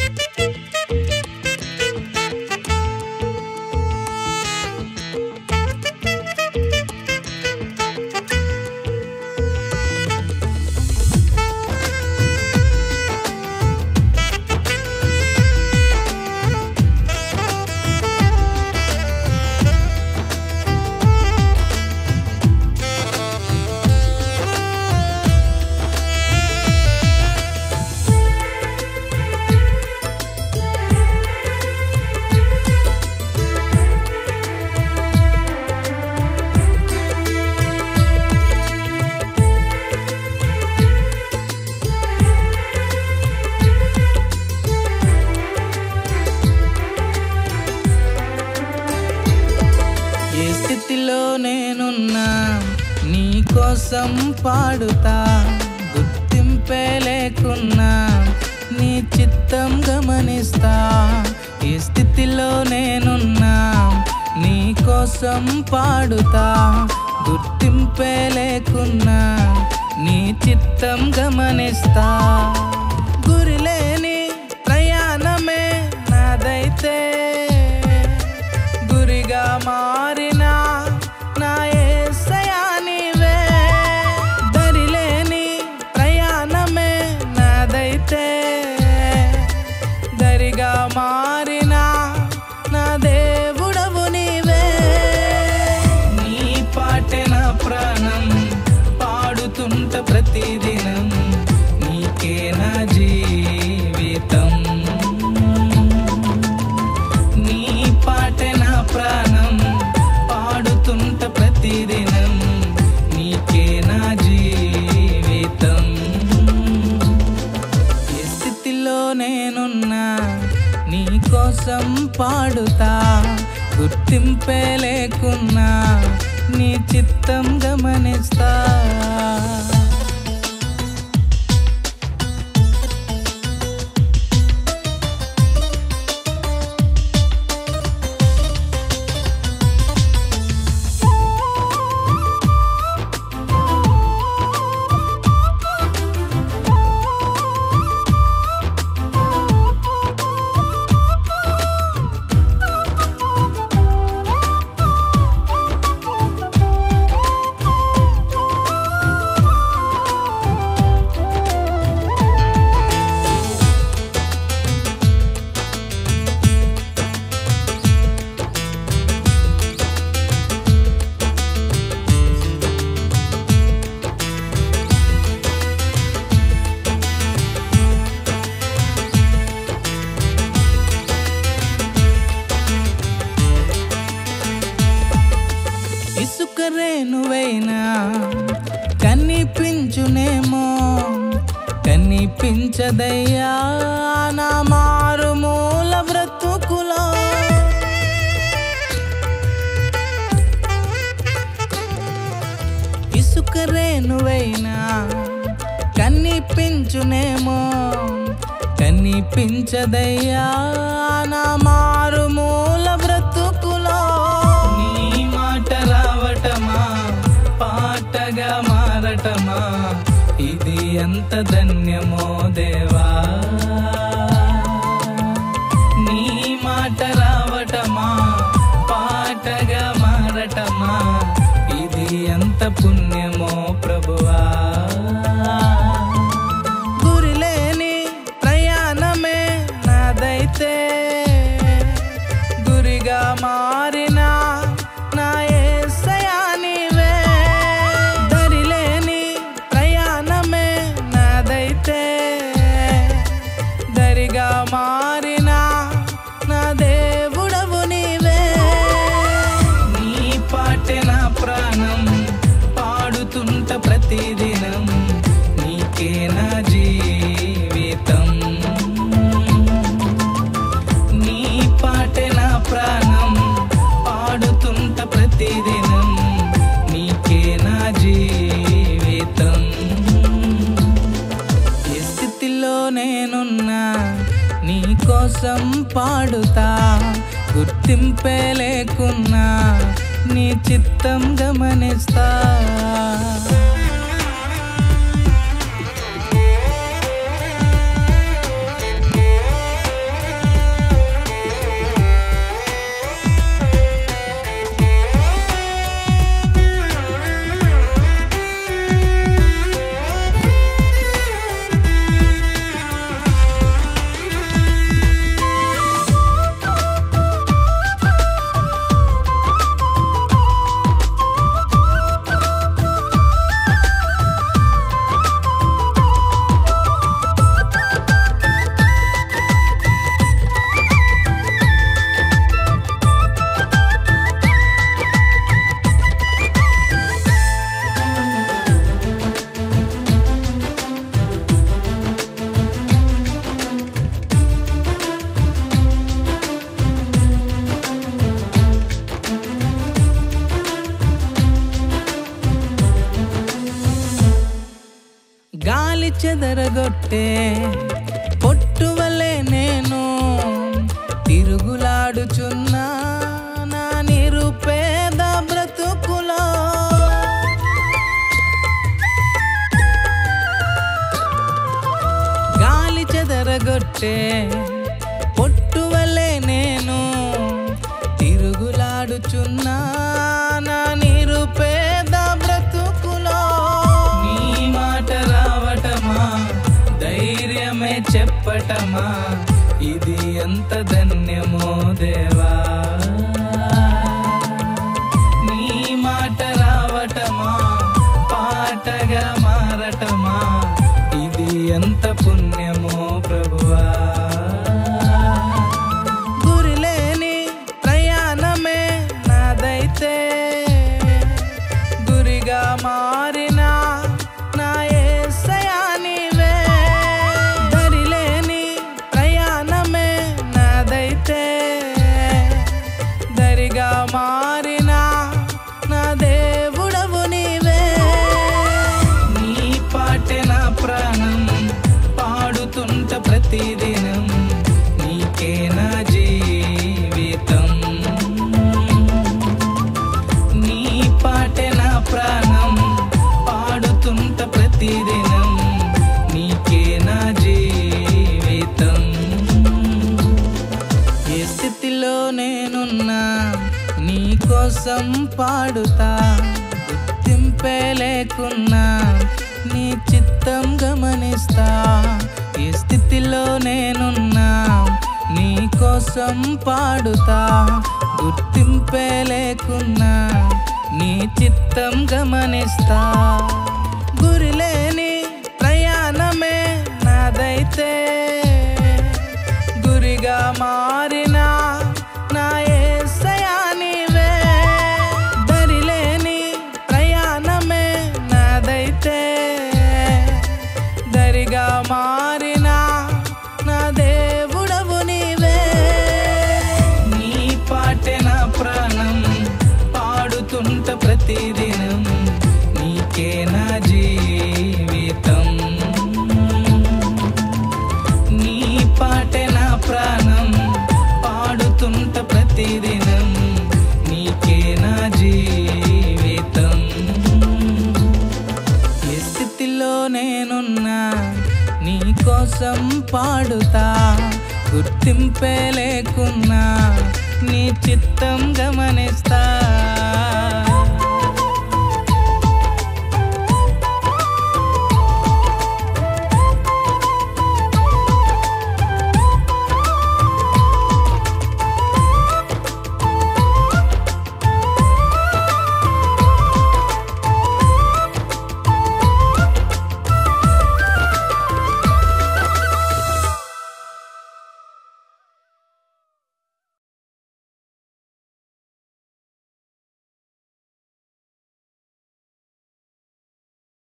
ఏ స్థితిలో నేనున్నా నీ కోసం పాడుతా గుర్తింపే లేకున్నా నీ చిత్తం గమనిస్తా ఏ స్థితిలో నేనున్నా నీ కోసం పాడుతా గుర్తింపే లేకున్నా నీ చిత్తం గమనిస్తా గురిలేని ప్రయాణమే నాదైతే గురిగా మారిన నా యేసయ్యా నీవే దరిలేని ప్రయాణమే నాదైతే దరిగా మారిన నా దేవుడవు నీవే నీ పాటే నా ప్రాణం పాడుతుంట ప్రతిదినం నీకే నా జీవితం నీ పాటే నా ప్రాణం పాడుతుంట ప్రతిదినం నీకే నా జీవితం ఏ స్థితిలో నేనున్నా నీ కోసం పాడుతా గుర్తింపే లేకున్నా నీ చిత్తం గమనిస్తా ఇసుక రేణువైనా కనిపించునేమో కనిపించదయ్యా నా మారుమూల బ్రతుకులో ఇసుక రేణువైనా కనిపించునేమో కనిపించదయ్యా నా మారుమూల బ్రతుకులో నీ మాట రావటమా పాటగా మారటమా ఇది ఎంత ధన్యమో దేవా నీ మాట రావటమా పాటగా మారటమా ఇది ఎంత పుణ్యమో ప్రభువా గురిలేని ప్రయాణమే నాదైతే గురిగా మారిన నా యేసయ్యా నీవే దరిలేని ప్రయాణమే నాదైతే దరిగా మారిన నా దేవుడవు నీవే నీ పాటే నా ప్రాణం పాడుతుంట ప్రతిదినం నీకే నా జీవితం నీ పాటే నా ప్రాణం పాడుతుంట ప్రతిదినం నీకే నా జీవితం ఏ స్థితిలో నేనున్నా నీ కోసం పాడుతా గుర్తింపే లేకున్నా నీ చిత్తం గమనిస్తా చెదరగొట్టే పొట్టువలే నేను తిరుగులాడుచున్నా నా నిరుపేద బ్రతుకులో గాలి చెదరగొట్టే పొట్టువలే నేను తిరుగులాడుచున్నా నా నిరుపేద బ్రతుకులో నీ మాట రావటమా ధైర్యమే చెప్పటమా ఇది ఎంత ధన్యమో దేవా నీ మాట రావటమా పాటగా మారటమా ఇది ఎంత పుణ్యమో ప్రభువా గురిలేని ప్రయాణమే నాదైతే గురిగా మారిన నా యేసయ్యా నీవే దరిలేని ప్రయాణమే నాదైతే దరిగా మారిన నా దేవుడవు నీవే నీ పాటే నా ప్రాణం పాడుతుంట ప్రతిదినం నీకే నా జీవితం నీ పాటే నా ప్రాణం పాడుతుంట ప్రతిదినం నీకే నా జీవితం ఏ స్థితిలో నేనున్నా నీ కోసం పాడుతా గుర్తింపే లేకున్నా నీ చిత్తం గమనిస్తా ఏ స్థితిలో నేనున్నా నీ కోసం పాడుతా గుర్తింపే లేకున్నా నీ చిత్తం గమనిస్తా గురిలేని ప్రయాణమే నాదైతే గురిగా మారిన నా యేసయ్యా నీవే దరిలేని ప్రయాణమే నాదైతే దరిగా మారిన నా దేవుడవు నీవే నీ పాటే నా ప్రాణం పాడుతుంట ప్రతిదినం నీకే నా జీవితం నీ పాటే నా ప్రాణం పాడుతుంట ప్రతిదినం నీకే నా జీవితం ఏ స్థితిలో నేనున్నా నీ కోసం పాడుతా గుర్తింపే లేకున్నా నీ చిత్తం గమనిస్తా